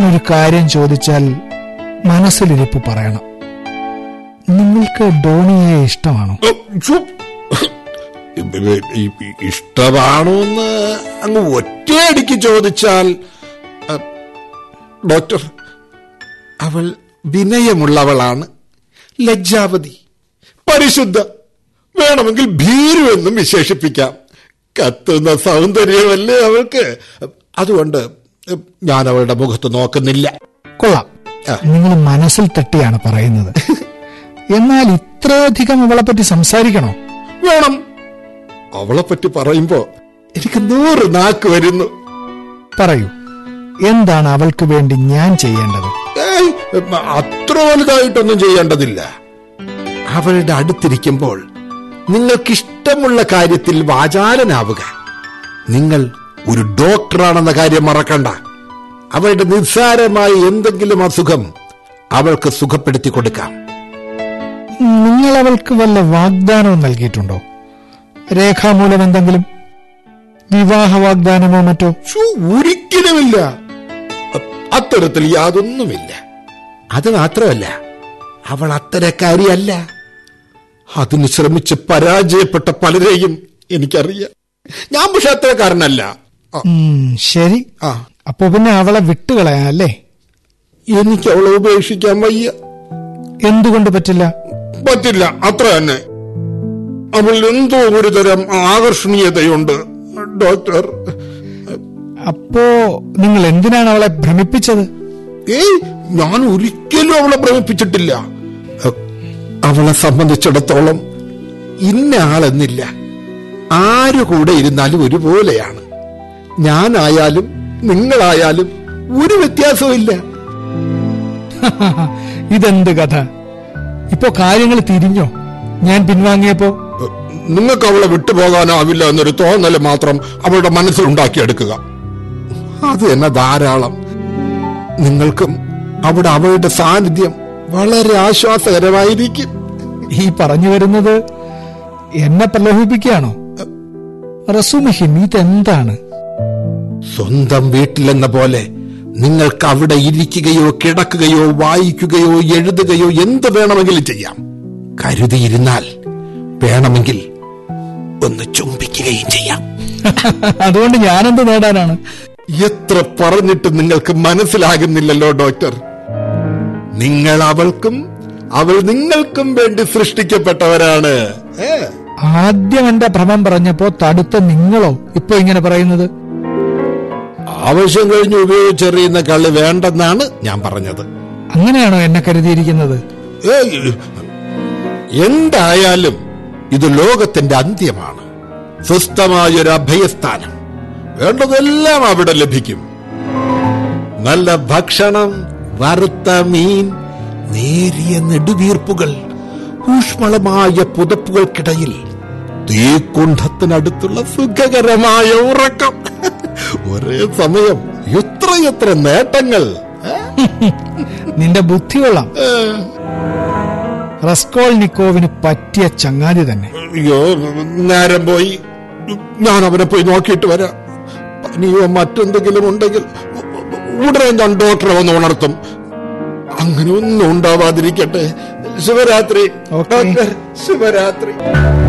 ഞാനൊരു കാര്യം ചോദിച്ചാൽ മനസ്സിലിരിപ്പ് പറയണം നിങ്ങൾക്ക് ഡോണിയെ ഇഷ്ടമാണോ ഓ, ഛു. ഈ- ഈ- ഇഷ്ടമാണോ എന്ന് അങ്ങ് ഒറ്റയടിക്ക് ചോദിച്ചാൽ അ, ഡോക്ടർ അവൾ വിനയമുള്ളവളാണ് ലജ്ജാവതി പരിശുദ്ധ വേണമെങ്കിൽ ഭീരു എന്നും വിശേഷിപ്പിക്കാം കത്തുന്ന സൗന്ദര്യമല്ലേ അവൾക്ക് അതുകൊണ്ട് ഞാൻ അവളുടെ മുഖത്ത് നോക്കുന്നില്ല കൊള്ളാം ആ. നിങ്ങൾ മനസ്സിൽ തട്ടിയാണ് പറയുന്നത് എന്നാൽ ഇത്രയധികം അവളെ പറ്റി സംസാരിക്കണോ വേണം അവളെ പറ്റി പറയുമ്പോ എനിക്ക് നൂറ് നാക്ക് വരുന്നു പറയൂ എന്താണ് അവൾക്ക് വേണ്ടി ഞാൻ ചെയ്യേണ്ടത് ഏയ്, അത്ര വലുതായിട്ടൊന്നും ചെയ്യേണ്ടതില്ല അവളുടെ അടുത്തിരിക്കുമ്പോൾ നിങ്ങൾക്കിഷ്ടമുള്ള കാര്യത്തിൽ വാചാലനാവുക നിങ്ങൾ ഒരു ഡോക്ടറാണെന്ന കാര്യം മറക്കണ്ട അവളുടെ നിസ്സാരമായ എന്തെങ്കിലും അസുഖം അവൾക്ക് സുഖപ്പെടുത്തി കൊടുക്കാം നിങ്ങൾ അവൾക്ക് വല്ല വാഗ്ദാനവും നൽകിയിട്ടുണ്ടോ രേഖാമൂലം എന്തെങ്കിലും വിവാഹ വാഗ്ദാനമോ മറ്റോ ശ്ശോ, ഒരിക്കലുമില്ല അ- അത്തരത്തിൽ യാതൊന്നുമില്ല അത് മാത്രമല്ല അവൾ അത്തരക്കാരിയല്ല അതിന് ശ്രമിച്ച് പരാജയപ്പെട്ട പലരെയും എനിക്കറിയാം ഞാൻ പക്ഷെ അത്തരക്കാരനല്ല ആ, ഉം, ശരി ആ അപ്പൊ പിന്നെ അവളെ വിട്ടുകളയാനല്ലേ എനിക്ക് അവളെ ഉപേക്ഷിക്കാൻ വയ്യ എന്തുകൊണ്ട് പറ്റില്ല പറ്റില്ല അത്ര തന്നെ അവൾ എന്തോ ഒരു തരം ആകർഷണീയതയുണ്ട് ഡോക്ടർ അപ്പോ നിങ്ങൾ എന്തിനാണ് അവളെ ഭ്രമിപ്പിച്ചത് ഏയ് ഞാൻ ഒരിക്കലും അവളെ ഭ്രമിപ്പിച്ചിട്ടില്ല അ- അവളെ സംബന്ധിച്ചിടത്തോളം ഇന്ന ആളെന്നില്ല ആരു കൂടെ ഇരുന്നാലും ഒരുപോലെയാണ് ഞാനായാലും നിങ്ങളായാലും ഒരു വ്യത്യാസവും ഇല്ല ഇതെന്ത് കഥ ഇപ്പോ കാര്യങ്ങൾ തിരിഞ്ഞോ ഞാൻ പിൻവാങ്ങിയപ്പോ നിങ്ങൾക്ക് അവളെ വിട്ടുപോകാനാവില്ല എന്നൊരു തോന്നല് മാത്രം അവളുടെ മനസ്സിൽ ഉണ്ടാക്കിയെടുക്കുക അത് തന്നെ ധാരാളം നിങ്ങൾക്കും അവിടെ അവളുടെ സാന്നിധ്യം വളരെ ആശ്വാസകരമായിരിക്കും ഈ പറഞ്ഞു വരുന്നത് എന്നെ പ്രലോഭിപ്പിക്കുകയാണോ റസുമിഹിം ഇതെന്താണ് സ്വന്തം വീട്ടിലെന്ന പോലെ നിങ്ങൾക്ക് അവിടെ ഇരിക്കുകയോ കിടക്കുകയോ വായിക്കുകയോ എഴുതുകയോ എന്ത് വേണമെങ്കിലും ചെയ്യാം കരുതിയിരുന്നാൽ വേണമെങ്കിൽ ഒന്ന് ചുംബിക്കുകയും ചെയ്യാം അതുകൊണ്ട് ഞാനെന്ത് നേടാനാണ് എത്ര പറഞ്ഞിട്ട് നിങ്ങൾക്ക് മനസ്സിലാകുന്നില്ലല്ലോ ഡോക്ടർ നിങ്ങൾ അവൾക്കും അവൾ നിങ്ങൾക്കും വേണ്ടി സൃഷ്ടിക്കപ്പെട്ടവരാണ് ഏ? ആദ്യം എന്റെ ഭ്രമം പറഞ്ഞപ്പോ തടുത്ത നിങ്ങളോ ഇപ്പൊ ഇങ്ങനെ പറയുന്നത് ആവശ്യം കഴിഞ്ഞ് ഉപയോഗിച്ചെറിയുന്ന കള്ളി വേണ്ടെന്നാണ് ഞാൻ പറഞ്ഞത് അങ്ങനെയാണോ എന്നെ കരുതിയിരിക്കുന്നത് ഏയ്, എന്തായാലും ഇത് ലോകത്തിന്റെ അന്ത്യമാണ് സ്വസ്ഥമായൊരു അഭയസ്ഥാനം വേണ്ടതെല്ലാം അവിടെ ലഭിക്കും നല്ല ഭക്ഷണം വറുത്ത മീൻ നേരിയ നെടുവീർപ്പുകൾ ഊഷ്മളമായ പുതപ്പുകൾക്കിടയിൽ തീക്കുണ്ഠത്തിനടുത്തുള്ള സുഖകരമായ ഉറക്കം ഒരേ സമയം എത്രയെത്ര നേട്ടങ്ങൾ ഏ? നിന്റെ ബുദ്ധി കൊള്ളാം റസ്കോൾനിക്കോവിന് പറ്റിയ ചങ്ങാതി തന്നെ അയ്യോ നേരം പോയി ഞാൻ അവനെ പോയി നോക്കിയിട്ട് വരാം പനിയോ മറ്റെന്തെങ്കിലും ഉണ്ടെങ്കിൽ ഉടനെ ഞാൻ ഡോക്ടറെ വന്ന് ഉണർത്തും അങ്ങനെ ഒന്നും ഉണ്ടാവാതിരിക്കട്ടെ ശിവരാത്രി ഓക്കേ. ഡോക്ടർ ശിവരാത്രി